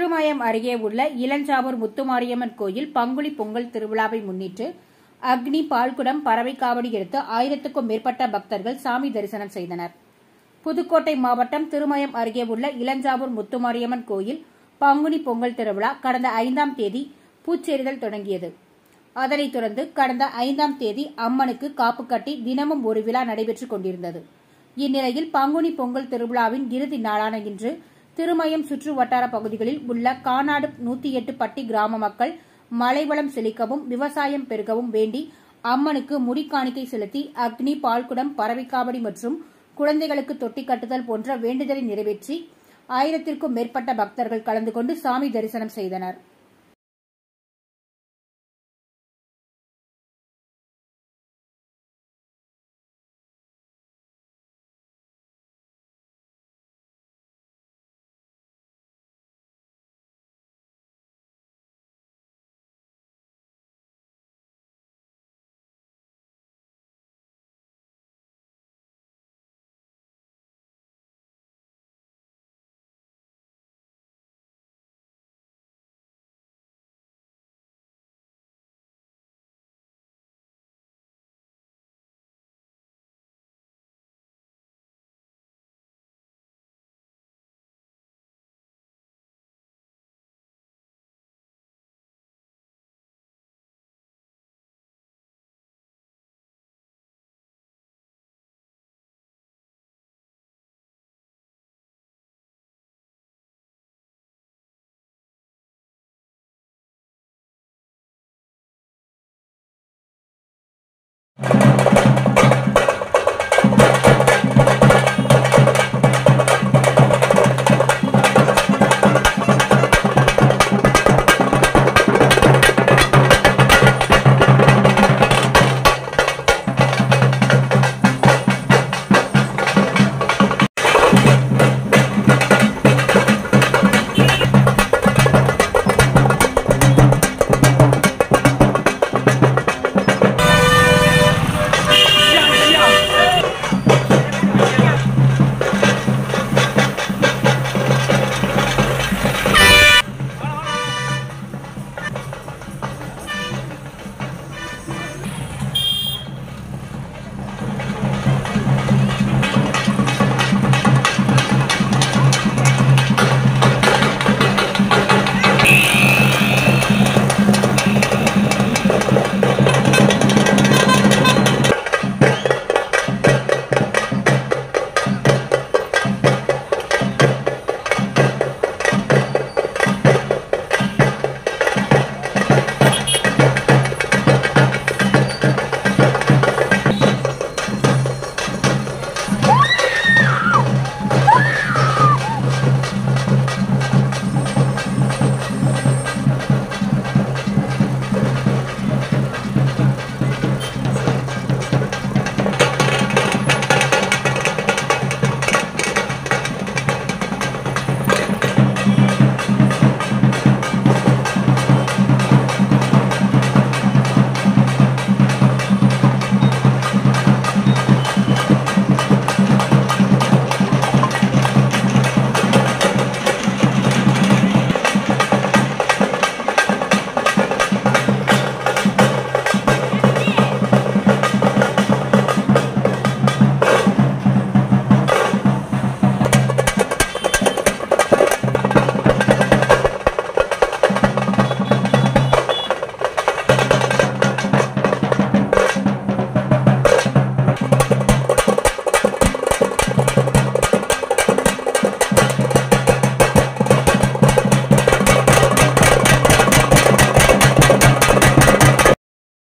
திருமயம் அருகே உள்ள இளஞ்சாவூர் முத்துமாரியம்மன் கோயில் பங்குனி பொங்கல் திருவிழாவை முன்னிட்டு அக்னி பால்குடம் பறவை காவடி எடுத்து ஆயிரத்துக்கும் மேற்பட்ட பக்தர்கள் சாமி தரிசனம் செய்தனர் புதுக்கோட்டை மாவட்டம் திருமயம் அருகே உள்ள இளஞ்சாவூர் முத்துமாரியம்மன் கோயில் பங்குனி பொங்கல் திருவிழா கடந்த ஐந்தாம் தேதி பூச்செறிதல் தொடங்கியது அதனைத் தொடர்ந்து கடந்த ஐந்தாம் தேதி அம்மனுக்கு காப்பு கட்டி தினமும் ஒரு விழா நடைபெற்றுக் கொண்டிருந்தது இந்நிலையில் பங்குனி பொங்கல் திருவிழாவின் இறுதி நாளான இன்று திருமயம் சுற்று வட்டார பகுதிகளில் உள்ள கானாடு நூத்தி எட்டு பட்டி கிராம மக்கள் மலைவளம் செழிக்கவும் விவசாயம் பெருகவும் வேண்டி அம்மனுக்கு முடிக்காணிக்கை செலுத்தி அக்னி பால்குடம் பறவைக்காவடி மற்றும் குழந்தைகளுக்கு தொட்டி கட்டுதல் போன்ற வேண்டுதலை நிறைவேற்றி ஆயிரத்திற்கும் மேற்பட்ட பக்தர்கள் கலந்து கொண்டு சாமி தரிசனம் செய்தனர்